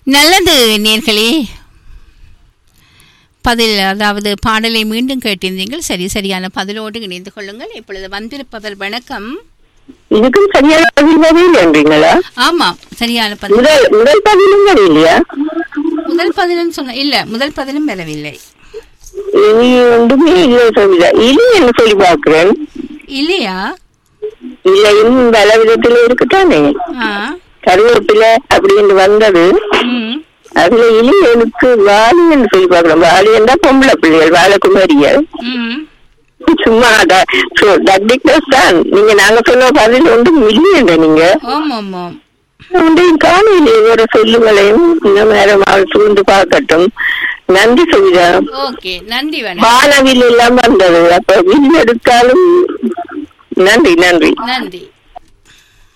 நல்லது நேர்களே பதில் அதாவது பாடலை மீண்டும் கேட்டிருந்தீர்கள் சரி சரியான பதிலோடு இணைந்து கொள்ளுங்கள் இப்பொழுது வந்திருப்பவர் வணக்கம் இதுக்கும் சரியான பதில் வரீங்களா ஆமாம் சரியான பதில் முதல் முதல் பதிலும் வரலையா முதல் பதிலும் சொன்ன இல்ல முதல் பதிலும் வரவில்லை இனி ஒன்றுமே இல்லை சொல்லுதா இனி என்ன சொல்லி பாக்குறேன் இல்லையா இல்ல இன்னும் பல விதத்துல இருக்குதானே ஆ கருவேப்பிலை அப்படின்னு வந்தது ம் அதுல இனி எனக்கு வாலின்னு சொல்லி பாக்குறோம் வாலி என்றா பொம்பளை பிள்ளைகள் வாழக்குமாரியல் ம் சும்மா டக்டிக்னஸ் தான் நீங்க நாங்க சொன்ன பதில் ஒன்றும் இல்லையண்ட நீங்க ஓம் ஓம் ஓம் ஒன்றையும் காணையிலே ஒரு சொல்லுங்களையும் இன்னும் நேரம் அவள் சூழ்ந்து பார்க்கட்டும் நன்றி சுவிதா ஓகே நன்றி வணக்கம் வானவில் எல்லாம் வந்தது அப்ப வில் எடுத்தாலும் நன்றி நன்றி நன்றி